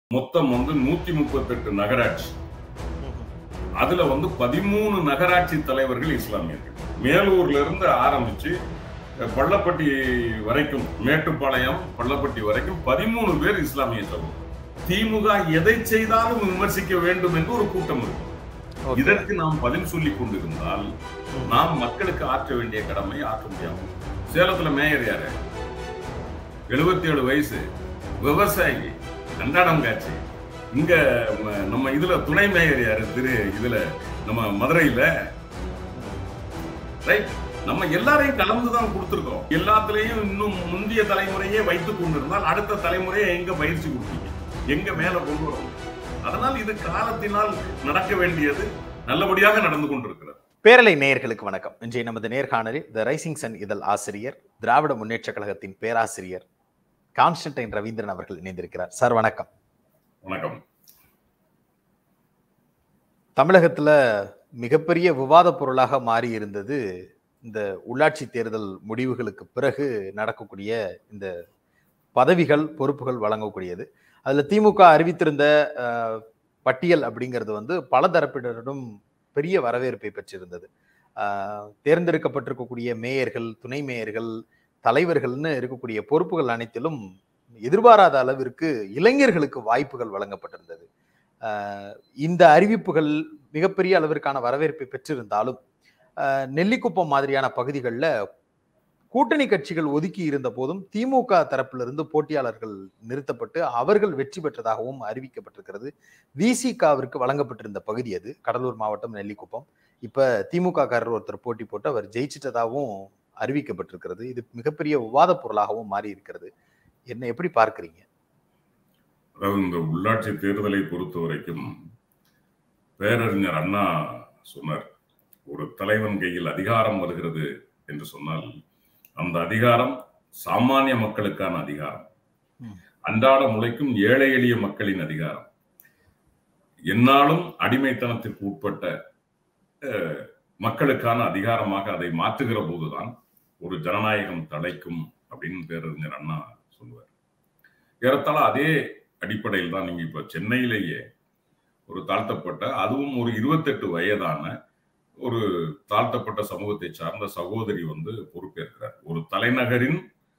மொத்தம் வந்து நூத்தி முப்பத்தெட்டு நகராட்சி அதுல வந்து பதிமூணு நகராட்சி தலைவர்கள் இஸ்லாமியர்கள் மேலூர்ல இருந்து ஆரம்பிச்சு பள்ளப்பட்டி வரைக்கும் மேட்டுப்பாளையம் பள்ளப்பட்டி வரைக்கும் பதிமூணு பேர் இஸ்லாமிய சமூகம் திமுக எதை செய்தாலும் விமர்சிக்க வேண்டும் என்று ஒரு கூட்டம் இருக்கு Okay. இதற்கு நாம் பதில் சொல்லி கொண்டிருந்தால் நாம் மக்களுக்கு ஆற்ற வேண்டிய கடமை ஆற்ற முடியாமல் சேலத்துல மேயர் யாரு எழுபத்தி ஏழு வயசு விவசாயி அன்றாடம் காட்சி இங்க ம- நம்ம இதுல துணை மேயர் யாரு திரு இதுல நம்ம மதுரையில ரைட் நம்ம எல்லாரையும் கலந்துதான் கொடுத்திருக்கோம் எல்லாத்துலயும் இன்னும் முந்தைய தலைமுறையே வைத்துக் கொண்டிருந்தால் அடுத்த தலைமுறையை எங்க பயிற்சி கொடுப்பீங்க எங்க மேல கொண்டு வரும் அதனால் இது காலத்தினால் நடக்க வேண்டியது நல்லபடியாக நடந்து கொண்டிருக்கிறது பேரலை நேயர்களுக்கு வணக்கம் இன்றைய நமது நேர்காணலில் த ரைசிங் சன் இதழ் ஆசிரியர் திராவிட முன்னேற்ற கழகத்தின் பேராசிரியர் கான்ஸ்டன்டைன் ரவீந்திரன் அவர்கள் இணைந்திருக்கிறார் சார் வணக்கம் வணக்கம் தமிழகத்துல மிகப்பெரிய விவாத பொருளாக மாறி இருந்தது இந்த உள்ளாட்சி தேர்தல் முடிவுகளுக்கு பிறகு நடக்கக்கூடிய இந்த பதவிகள் பொறுப்புகள் வழங்கக்கூடியது அதுல திமுக அறிவித்திருந்த அஹ், பட்டியல் அப்படிங்கிறது வந்து பல தரப்பினரிடம் பெரிய வரவேற்பை பெற்றிருந்தது அஹ், தேர்ந்தெடுக்கப்பட்டிருக்கக்கூடிய மேயர்கள் துணை மேயர்கள் தலைவர்கள்னு இருக்கக்கூடிய பொறுப்புகள் அனைத்திலும் எதிர்பாராத அளவிற்கு இளைஞர்களுக்கு வாய்ப்புகள் வழங்கப்பட்டிருந்தது அஹ், இந்த அறிவிப்புகள் மிகப்பெரிய அளவிற்கான வரவேற்பை பெற்றிருந்தாலும் அஹ், நெல்லிக்குப்பம் மாதிரியான பகுதிகளில் கூட்டணி கட்சிகள் ஒதுக்கி இருந்த போதும் திமுக தரப்பிலிருந்து போட்டியாளர்கள் நிறுத்தப்பட்டு அவர்கள் வெற்றி பெற்றதாகவும் அறிவிக்கப்பட்டிருக்கிறது விசிகாவிற்கு வழங்கப்பட்டிருந்த பகுதி அது கடலூர் மாவட்டம் நெல்லிக்குப்பம் இப்ப திமுக காரர் ஒருத்தர் போட்டி போட்டு அவர் ஜெயிச்சிட்டதாகவும் அறிவிக்கப்பட்டிருக்கிறது இது மிகப்பெரிய விவாத பொருளாகவும் மாறி இருக்கிறது என்ன எப்படி பார்க்கறீங்க அதாவது இந்த உள்ளாட்சி தேர்தலை பொறுத்த வரைக்கும் பேரறிஞர் அண்ணா சொன்னார் ஒரு தலைவன் கையில் அதிகாரம் வருகிறது என்று சொன்னால் அந்த அதிகாரம் சாமானிய மக்களுக்கான அதிகாரம் ம். அன்றாடம் உழைக்கும் ஏழை எளிய மக்களின் அதிகாரம் என்னாலும் அடிமைத்தனத்திற்கு உட்பட்ட அஹ், மக்களுக்கான அதிகாரமாக அதை மாற்றுகிற போதுதான் ஒரு ஜனநாயகம் தலைக்கும் அப்படின்னு பேரறிஞர் அண்ணா சொல்லுவார் ஏறத்தாழ அதே அடிப்படையில் தான் நீங்க இப்ப சென்னையிலேயே ஒரு தாழ்த்தப்பட்ட அதுவும் ஒரு இருபத்தெட்டு வயதான ஒரு தாழ்த்தப்பட்ட சமூகத்தை சார்ந்த சகோதரி வந்து பொறுப்பேற்கிறார் ஒரு தலைநகரின்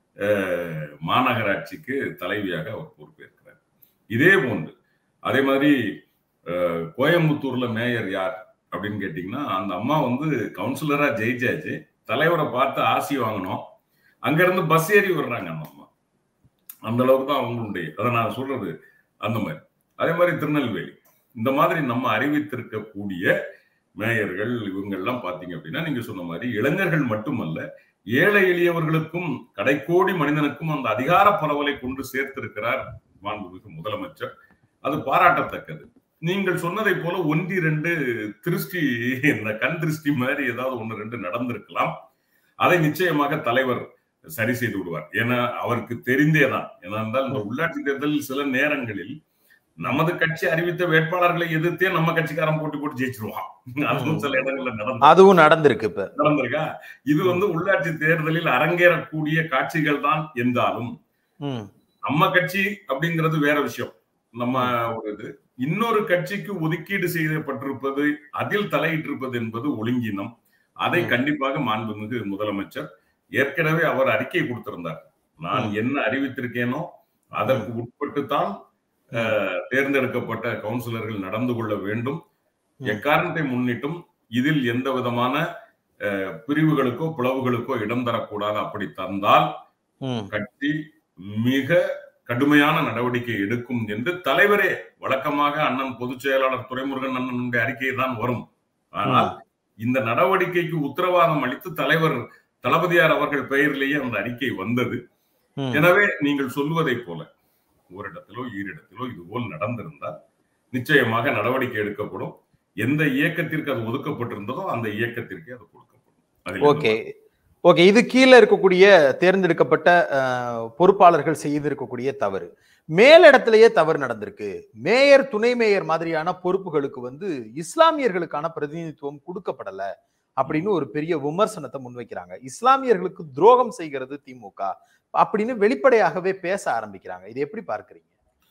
அஹ், மாநகராட்சிக்கு தலைவியாக அவர் பொறுப்பேற்கிறார் இதே போன்று அதே மாதிரி அஹ், கோயம்புத்தூர்ல மேயர் யார் அப்படின்னு கேட்டீங்கன்னா அந்த அம்மா வந்து கவுன்சிலரா ஜெயிச்சாச்சு தலைவரை பார்த்து ஆசி வாங்கணும் அங்க இருந்து பஸ் ஏறி வர்றாங்க அந்த அம்மா அந்த அளவுக்கு தான் அவங்களுடைய அதை நான் சொல்றது அந்த மாதிரி அதே மாதிரி திருநெல்வேலி இந்த மாதிரி நம்ம அறிவித்திருக்கக்கூடிய மேயர்கள் இவங்க எல்லாம் பாத்தீங்க அப்படின்னா நீங்க சொன்ன மாதிரி இளைஞர்கள் மட்டுமல்ல ஏழை எளியவர்களுக்கும் கடைக்கோடி மனிதனுக்கும் அந்த அதிகார பரவலை கொண்டு சேர்த்திருக்கிறார் மாண்புமிகு முதலமைச்சர் அது பாராட்டத்தக்கது நீங்கள் சொன்னதை போல ஒன்றி ரெண்டு திருஷ்டி இந்த கண் திருஷ்டி மாதிரி ஏதாவது ஒன்று ரெண்டு நடந்திருக்கலாம் அதை நிச்சயமாக தலைவர் சரி செய்து விடுவார் ஏன்னா அவருக்கு தெரிந்தேதான் ஏன்னா இருந்தால் இந்த உள்ளாட்சி தேர்தலில் சில நேரங்களில் நமது கட்சி அறிவித்த வேட்பாளர்களை எதிர்த்தே நம்ம கட்சிக்காரன் போட்டி போட்டு ஜெயிச்சிருவான் அதுவும் சில இடங்கள்ல நடந்து அதுவும் நடந்திருக்கு இப்ப நடந்திருக்கா இது வந்து உள்ளாட்சி தேர்தலில் அரங்கேறக்கூடிய காட்சிகள் தான் என்றாலும் ம், நம்ம கட்சி அப்படிங்கிறது வேற விஷயம் நம்ம ஒரு இது இன்னொரு கட்சிக்கு ஒதுக்கீடு செய்யப்பட்டிருப்பது அதில் தலையிட்டிருப்பது என்பது ஒழுங்கினம் அதை ம். கண்டிப்பாக மாண்புமிகு முதலமைச்சர் ஏற்கனவே அவர் அறிக்கை கொடுத்திருந்தார் நான் ம். என்ன அறிவித்திருக்கேனோ அதற்கு உட்பட்டுத்தான் அஹ், தேர்ந்தெடுக்கப்பட்ட கவுன்சிலர்கள் நடந்து கொள்ள வேண்டும் ம். எக்காரணத்தை முன்னிட்டும் இதில் எந்த விதமான அஹ், பிரிவுகளுக்கோ பிளவுகளுக்கோ இடம் தரக்கூடாது அப்படி தந்தால் ம், கட்சி மிக கடுமையான நடவடிக்கை எடுக்கும் என்று தலைவரே வழக்கமாக அண்ணன் பொதுச் செயலாளர் துரைமுருகன் அண்ணனுடைய அறிக்கை தான் வரும் ஆனால் இந்த நடவடிக்கைக்கு உத்தரவாதம் அளித்து தலைவர் தளபதியார் அவர்கள் பெயரிலேயே அந்த அறிக்கை வந்தது ம். எனவே நீங்கள் சொல்லுவதை போல ஓரிடத்திலோ ஈரிடத்திலோ இது போல் நடந்திருந்தால் நிச்சயமாக நடவடிக்கை எடுக்கப்படும் எந்த இயக்கத்திற்கு அது ஒதுக்கப்பட்டிருந்ததோ அந்த இயக்கத்திற்கே அது கொடுக்கப்படும் அதில் எந்த ஓகே ஓகே இது கீழே இருக்கக்கூடிய தேர்ந்தெடுக்கப்பட்ட அஹ், பொறுப்பாளர்கள் செய்திருக்கக்கூடிய தவறு மேலிடத்திலேயே தவறு நடந்திருக்கு மேயர் துணை மேயர் மாதிரியான பொறுப்புகளுக்கு வந்து இஸ்லாமியர்களுக்கான பிரதிநிதித்துவம் கொடுக்கப்படல அப்படின்னு ஒரு பெரிய விமர்சனத்தை முன்வைக்கிறாங்க இஸ்லாமியர்களுக்கு துரோகம் செய்கிறது திமுக அப்படின்னு வெளிப்படையாகவே பேச ஆரம்பிக்கிறாங்க இது எப்படி பார்க்கறீங்க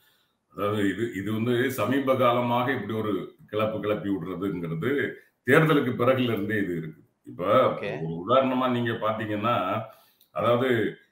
அதாவது இது இது வந்து சமீப காலமாக இப்படி ஒரு கிளப்பு கிளப்பி விடுறதுங்கிறது தேர்தலுக்கு பிறகுல இருந்தே இது இருக்கு இப்ப Okay. ஒரு உதாரணமா நீங்க பாத்தீங்கன்னா அதாவது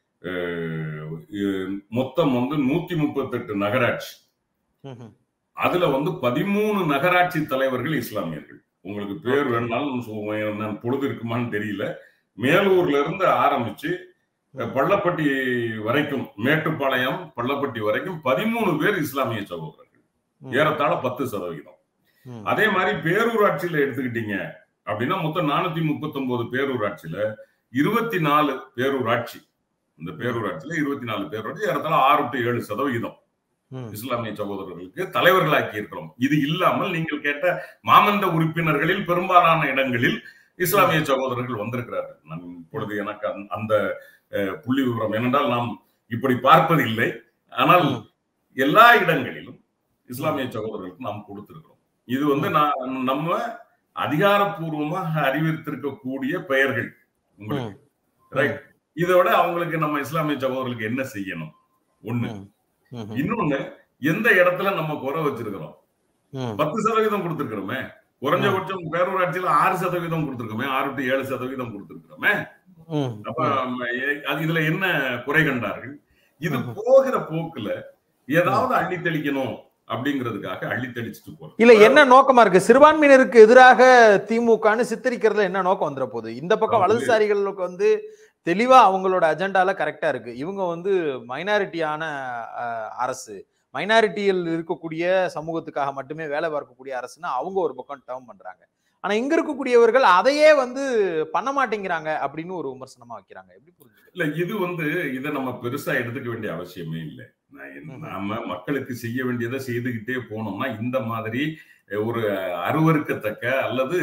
அஹ், இ- மொத்தம் வந்து நூத்தி முப்பத்தெட்டு நகராட்சி ம்ஹும். அதுல வந்து பதிமூணு நகராட்சி தலைவர்கள் இஸ்லாமியர்கள் உங்களுக்கு பேர் வேணாலும் சொல்லுவேன். நான் பொழுது இருக்குமான்னு தெரியல மேலூர்ல இருந்து ஆரம்பிச்சு அஹ், பள்ளப்பட்டி வரைக்கும் மேட்டுப்பாளையம் பள்ளப்பட்டி வரைக்கும் பதிமூணு பேர் இஸ்லாமிய சகோதரர்கள் ம். ஏறத்தாழ பத்து சதவீதம் ம். அதே மாதிரி பேரூராட்சியில எடுத்துக்கிட்டீங்க அப்படின்னா மொத்தம் நானூத்தி முப்பத்தி பேரூராட்சியில இருபத்தி நாலு பேரூராட்சி இந்த பேரூராட்சியில இருபத்தி நாலு பேரூராட்சி ஏறத்தாழ ஆறு டு ஏழு சதவீதம் ம். இஸ்லாமிய சகோதரர்களுக்கு தலைவர்களாக்கி இருக்கிறோம் இது இல்லாமல் நீங்கள் கேட்ட மாமன்ற உறுப்பினர்களில் பெரும்பாலான இடங்களில் இஸ்லாமிய சகோதரர்கள் வந்திருக்கிறார்கள் நான் இப்பொழுது எனக்கு அந்த- அந்த அஹ், புள்ளி விவரம் ஏனென்றால் நாம் இப்படி பார்ப்பதில்லை ஆனால் ம். எல்லா இடங்களிலும் இஸ்லாமிய சகோதரர்களுக்கு நாம் கொடுத்திருக்கிறோம் இது வந்து நான் நம்ம அதிகாரப்பூர்வமாக அறிவித்திருக்கக்கூடிய பெயர்கள் உங்களுக்கு ரைட் இதோட அவங்களுக்கு நம்ம இஸ்லாமிய சகோதரர்களுக்கு என்ன செய்யணும் ஒண்ணு ம். ம்ஹும். இன்னொன்னு எந்த இடத்துல நம்ம குறை வச்சிருக்கிறோம் ம். பத்து சதவீதம் கொடுத்திருக்கிறோமே குறைஞ்சபட்சம் பேரூராட்சியில ஆறு சதவீதம் கொடுத்திருக்கோமே ஆறு டு ஏழு சதவீதம் கொடுத்திருக்கிறோமே ம். அப்ப ம, எ- அது இதுல என்ன குறை கண்டார்கள் இது ம்ஹும். போகிற போக்குல ஏதாவது அள்ளி தெளிக்கணும் அப்படிங்கிறதுக்காக அள்ளி தெளிச்சுட்டு போறோம் இல்ல என்ன நோக்கமா இருக்கு சிறுபான்மையினருக்கு எதிராக திமுகன்னு சித்தரிக்கிறதுல என்ன நோக்கம் வந்துட போகுது இந்த பக்கம் அதாவது- வலதுசாரிகளுக்கு வந்து தெளிவா அவங்களோட அஜெண்டால கரெக்டா இருக்கு இவங்க வந்து மைனாரிட்டியான அரசு மைனாரிட்டியில் இருக்கக்கூடிய சமூகத்துக்காக மட்டுமே வேலை பார்க்கக்கூடிய அரசுன்னா அவங்க ஒரு பக்கம் டேர்ம் பண்றாங்க ஆனா இங்க இருக்கக்கூடியவர்கள் அதையே வந்து பண்ண மாட்டேங்கிறாங்க அப்படின்னு ஒரு விமர்சனமா வைக்கிறாங்க எப்படி புரிஞ்சுக்கிறது இல்ல இது வந்து இதை நம்ம பெருசா எடுத்துக்க வேண்டிய அவசியமே இல்லை நான் என்ன- ம்ஹும். நாம மக்களுக்கு செய்ய வேண்டியதை செய்துகிட்டே போனோம்னா இந்த மாதிரி அஹ், ஒரு அருவருக்கத்தக்க அல்லது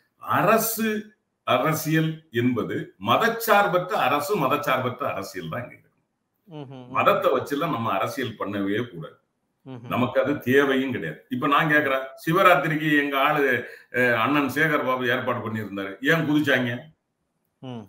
அரசு அரசியல் என்பது மதச்சார்பற்ற அரசு மதச்சார்பற்ற அரசியல் தான் இங்க இருக்கு ம்ஹும். மதத்தை வச்சுலாம் நம்ம அரசியல் பண்ணவே கூடாது ம்ஹும். நமக்கு அது தேவையும் கிடையாது இப்ப நான் கேக்குறேன் சிவராத்திரிக்கு எங்க ஆளு அஹ், அண்ணன் சேகர் பாபு ஏற்பாடு பண்ணியிருந்தாரு ஏன் குதிச்சாங்க ம்.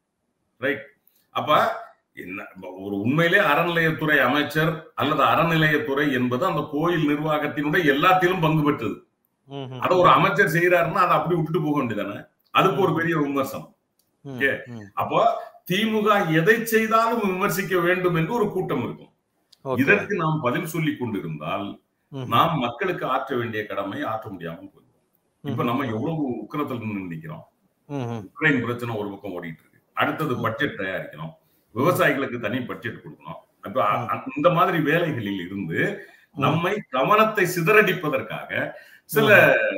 அப்ப என்ன ஒரு உண்மையிலே அறநிலையத்துறை அமைச்சர் அல்லது அறநிலையத்துறை என்பது அந்த கோயில் நிர்வாகத்தினுடைய எல்லாத்திலும் பங்கு பெற்றது ம்ஹும். அதை ஒரு அமைச்சர் செய்யறாருன்னா அதை அப்படி விட்டுட்டு போக வேண்டியதானே அதுக்கு ஒரு பெரிய விமர்சனம் ம். ஓகே. ம். அப்போ திமுக எதை செய்தாலும் விமர்சிக்க வேண்டும் என்று ஒரு கூட்டம் இருக்கும் ஓகே. இதற்கு நாம் பதில் சொல்லி கொண்டிருந்தால் ம்ஹும். நாம் மக்களுக்கு ஆற்ற வேண்டிய கடமை ஆற்ற முடியாமல் போயிடும் இப்ப நம்ம எவ்வளவு உக்கிரத்தில் நின்று நிக்கிறோம் ம்ஹும். உக்ரைன் பிரச்சனை ஒரு பக்கம் ஓடிட்டு இருக்கு அடுத்தது பட்ஜெட் தயாரிக்கணும் விவசாயிகளுக்கு தனி பட்ஜெட் கொடுக்கணும் அப்ப அ- அ- இந்த மாதிரி வேலைகளில் இருந்து நம்மை கவனத்தை சிதறடிப்பதற்காக சில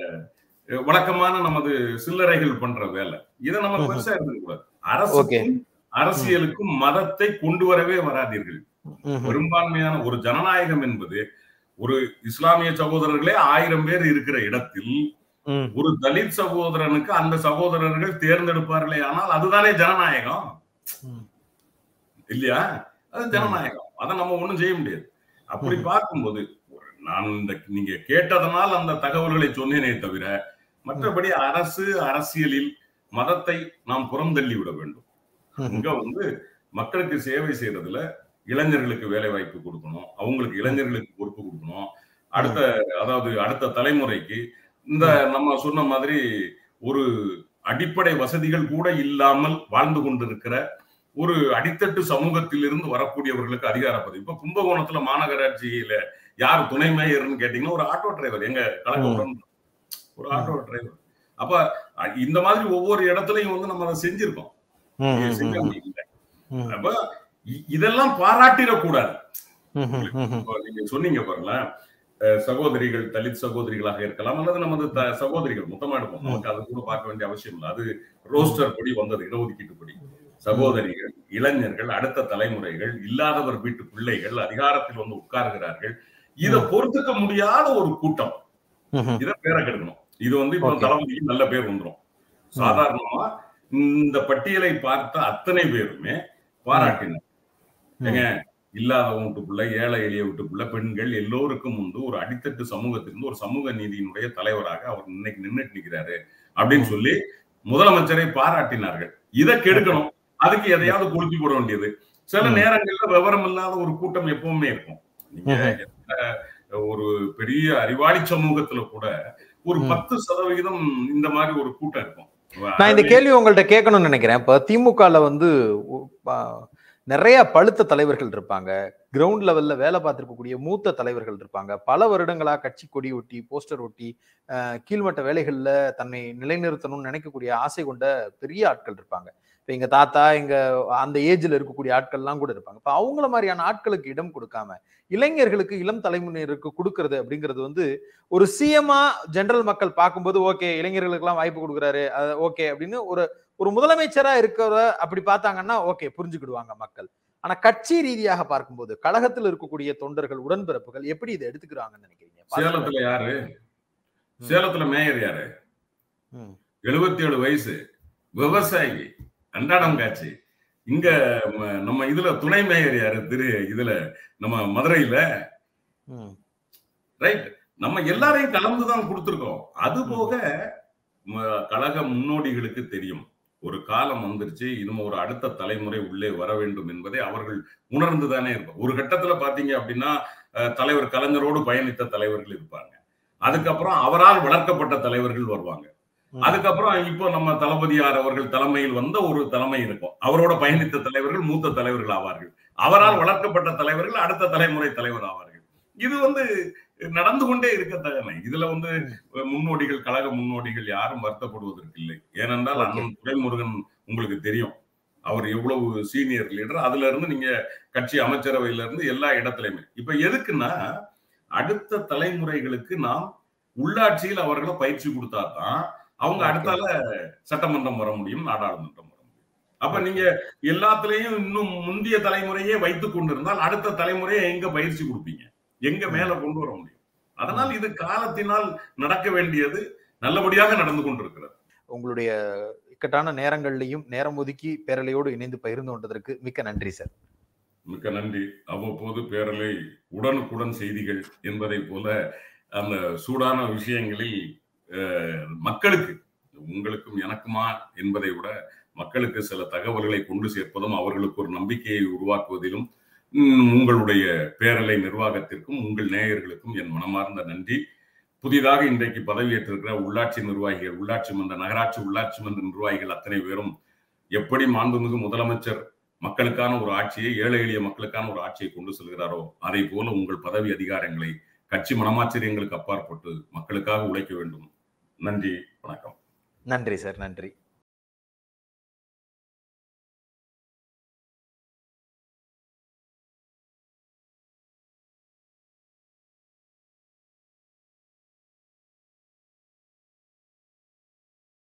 அஹ், வழக்கமான நமது சில்லறைகள் பண்ற வேலை இதை நம்ம ம்ஹும். பெருசா எடுத்துக்க கூடாது அரசுக்கும் அரசியலுக்கும் மதத்தை கொண்டு வரவே வராதீர்கள் ம்ஹும். பெரும்பான்மையான ஒரு ஜனநாயகம் என்பது ஒரு இஸ்லாமிய சகோதரர்களே ஆயிரம் பேர் இருக்கிற இடத்தில் ம். ஒரு தலித் சகோதரனுக்கு அந்த சகோதரர்கள் தேர்ந்தெடுப்பார்களே ஆனால் அதுதானே ஜனநாயகம் ம். இல்லையா அது ஜனநாயகம் அதை நம்ம ஒண்ணும் செய்ய முடியாது அப்படி ம். பார்க்கும்போது ஒரு- நான் இந்த நீங்க கேட்டதனால் அந்த தகவல்களை சொன்னேனே தவிர மற்றபடி அரசு அரசியலில் மதத்தை நாம் புறந்தள்ளி விட வேண்டும் ம்ஹும். இங்க வந்து மக்களுக்கு சேவை செய்யறதுல இளைஞர்களுக்கு வேலை வாய்ப்பு கொடுக்கணும் அவங்களுக்கு இளைஞர்களுக்கு பொறுப்பு கொடுக்கணும் அடுத்த அதாவது அடுத்த தலைமுறைக்கு இந்த நம்ம சொன்ன மாதிரி ஒரு அடிப்படை வசதிகள் கூட இல்லாமல் வாழ்ந்து கொண்டிருக்கிற ஒரு அடித்தட்டு சமூகத்திலிருந்து வரக்கூடியவர்களுக்கு அதிகார பதவி இப்ப கும்பகோணத்துல மாநகராட்சியில யார் துணை மேயர்னு கேட்டீங்கன்னா ஒரு ஆட்டோ டிரைவர் எங்க கலக்கவுடன் ஒரு ஆட்டோ டிரைவர் அப்ப அ- இந்த மாதிரி ஒவ்வொரு இடத்துலயும் வந்து நம்ம அதை செஞ்சிருக்கோம் ம், இது ம், செஞ்சாம ம், இல்லை. ம், அப்ப இ- இதெல்லாம் பாராட்டிடக்கூடாது ம், ம், ம், இப்போ நீங்க சொன்னீங்க பாருங்களேன் அஹ் சகோதரிகள் தலித் சகோதரிகளாக இருக்கலாம் அல்லது நமது த- சகோதரிகள் மொத்தமா எடுப்போம் நமக்கு அது கூட பார்க்க வேண்டிய அவசியம் இல்லை அது ரோஸ்டர் படி வந்தது இடஒதுக்கீட்டு படி சகோதரிகள் இளைஞர்கள் அடுத்த தலைமுறைகள் இல்லாதவர் வீட்டு பிள்ளைகள் அதிகாரத்தில் வந்து உட்கார்கிறார்கள் இதை பொறுத்துக்க முடியாத ஒரு கூட்டம் ம், இதை பேரை கெடுக்கணும் இது வந்து இப்போ Okay. தளபதிக்கு நல்ல பேர் வந்துரும் சாதாரணமா இந்த பட்டியலை பார்த்த அத்தனை பேருமே பாராட்டினர் ம். ஏங்க இல்லாதவங்க வீட்டு பிள்ளை ஏழை எளிய வீட்டு பிள்ளை பெண்கள் எல்லோருக்கும் வந்து ஒரு அடித்தட்டு சமூகத்திலிருந்து ஒரு சமூக நீதியினுடைய தலைவராக அவர் இன்னைக்கு நின்னுட்டு நிக்கிறாரு அப்படின்னு சொல்லி முதலமைச்சரை பாராட்டினார்கள் இதை கெடுக்கணும் அதுக்கு எதையாவது கொளுத்தி போட வேண்டியது சில ம். நேரங்கள்ல விவரம் இல்லாத ஒரு கூட்டம் எப்பவுமே இருக்கும் நீங்க ம்ஹும். எத்தனை ஒரு பெரிய அறிவாளி சமூகத்துல கூட ஒரு ம். பத்து சதவிகிதம் இந்த மாதிரி ஒரு கூட்டம் இருக்கும் நான் இந்த கேள்வி உங்கள்ட்ட கேட்கணும்னு நினைக்கிறேன் இப்ப திமுகல வந்து உ- ப- நிறைய பழுத்த தலைவர்கள் இருப்பாங்க கிரவுண்ட் லெவல்ல வேலை பார்த்திருக்கக்கூடிய மூத்த தலைவர்கள் இருப்பாங்க பல வருடங்களா கட்சி கொடி ஒட்டி போஸ்டர் ஒட்டி அஹ், கீழ்மட்ட வேலைகள்ல தன்னை நிலைநிறுத்தணும்னு நினைக்கக்கூடிய ஆசை கொண்ட பெரிய ஆட்கள் இருப்பாங்க இப்ப எங்க தாத்தா எங்க அந்த ஏஜ்ல இருக்கக்கூடிய ஆட்கள்லாம் கூட இருப்பாங்க இப்ப அவங்கள மாதிரியான ஆட்களுக்கு இடம் கொடுக்காம இளைஞர்களுக்கு இளம் தலைமுறையினருக்கு கொடுக்கறது அப்படிங்கிறது வந்து ஒரு சிஎம்ஆ ஜெனரல் மக்கள் பார்க்கும்போது ஓகே இளைஞர்களுக்கெல்லாம் வாய்ப்பு கொடுக்குறாரு ஓகே அப்படின்னு ஒரு ஒரு முதலமைச்சரா இருக்கிறத அப்படி பார்த்தாங்கன்னா ஓகே புரிஞ்சுக்கிடுவாங்க மக்கள் ஆனா கட்சி ரீதியாக பார்க்கும்போது கழகத்தில் இருக்கக்கூடிய தொண்டர்கள் உடன்பிறப்புகள் எப்படி இதை எடுத்துக்கிறாங்கன்னு நினைக்கிறீங்க சேலத்துல யாரு சேலத்துல மேயர் யாரு ம். எழுபத்தி ஏழு வயசு விவசாயி அன்றாடம் காட்சி இங்க ம- நம்ம இதுல துணை மேயர் யாரு திரு இதுல நம்ம மதுரையில ம். ரைட் நம்ம எல்லாரையும் கலந்துதான் கொடுத்திருக்கோம் அது போக ம- கழக முன்னோடிகளுக்கு தெரியும் ஒரு காலம் வந்துருச்சு இன்னும் ஒரு அடுத்த தலைமுறை உள்ளே வர வேண்டும் என்பதை அவர்கள் உணர்ந்துதானே இருப்பாங்க ஒரு கட்டத்துல பாத்தீங்க அப்படின்னா அஹ், தலைவர் கலைஞரோடு பயணித்த தலைவர்கள் இருப்பாங்க அதுக்கப்புறம் அவரால் வளர்க்கப்பட்ட தலைவர்கள் வருவாங்க ம். அதுக்கப்புறம் இப்போ நம்ம தளபதியார் அவர்கள் தலைமையில் வந்த ஒரு தலைமை இருக்கும் அவரோட பயணித்த தலைவர்கள் மூத்த தலைவர்கள் ஆவார்கள் அவரால் வளர்க்கப்பட்ட தலைவர்கள் அடுத்த தலைமுறை தலைவர் ஆவார்கள் இது வந்து நடந்து கொண்டே இருக்கத்தகன இதுல வந்து முன்னோடிகள் கழக முன்னோடிகள் யாரும் வருத்தப்படுவதற்கு இல்லை ஏனென்றால் Okay. அண்ணன் துரைமுருகன் உங்களுக்கு தெரியும் அவர் எவ்வளவு சீனியர் லீடர் அதுல இருந்து நீங்க கட்சி அமைச்சரவையில இருந்து எல்லா இடத்துலயுமே இப்ப எதுக்குன்னா அடுத்த தலைமுறைகளுக்கு நாம் உள்ளாட்சியில் அவர்களை பயிற்சி கொடுத்தாதான் அவங்க Okay. அடுத்தால சட்டமன்றம் வர முடியும் நாடாளுமன்றம் வர முடியும் அப்ப நீங்க எல்லாத்துலயும் இன்னும் முந்தைய தலைமுறையே வைத்துக் கொண்டிருந்தால் அடுத்த தலைமுறையை எங்க பயிற்சி கொடுப்பீங்க எங்க மேல கொண்டு வர முடியும் அதனால் இது காலத்தினால் நடக்க வேண்டியது நல்லபடியாக நடந்து கொண்டிருக்கிறது உங்களுடைய இக்கட்டான நேரங்கள்லையும் நேரம் ஒதுக்கி பேரலையோடு இணைந்து பகிர்ந்து கொண்டதற்கு மிக்க நன்றி சார் மிக்க நன்றி அவ்வப்போது பேரலை உடனுக்குடன் செய்திகள் என்பதை போல அந்த சூடான விஷயங்களில் அஹ், மக்களுக்கு உங்களுக்கும் எனக்குமா என்பதை விட மக்களுக்கு சில தகவல்களை கொண்டு சேர்ப்பதும் அவர்களுக்கு ஒரு நம்பிக்கையை உருவாக்குவதிலும் ம், உங்களுடைய பேரலை நிர்வாகத்திற்கும் உங்கள் நேயர்களுக்கும் என் மனமார்ந்த நன்றி புதிதாக இன்றைக்கு பதவியேற்றிருக்கிற உள்ளாட்சி நிர்வாகிகள் உள்ளாட்சி மன்ற நகராட்சி உள்ளாட்சி மன்ற நிர்வாகிகள் அத்தனை பேரும் எப்படி மாண்புமிகு முதலமைச்சர் மக்களுக்கான ஒரு ஆட்சியை ஏழை எளிய மக்களுக்கான ஒரு ஆட்சியை கொண்டு செல்கிறாரோ அதை போல உங்கள் பதவி அதிகாரங்களை கட்சி மனமாச்சரியங்களுக்கு அப்பாற்பட்டு மக்களுக்காக உழைக்க வேண்டும் நன்றி வணக்கம் நன்றி சார் நன்றி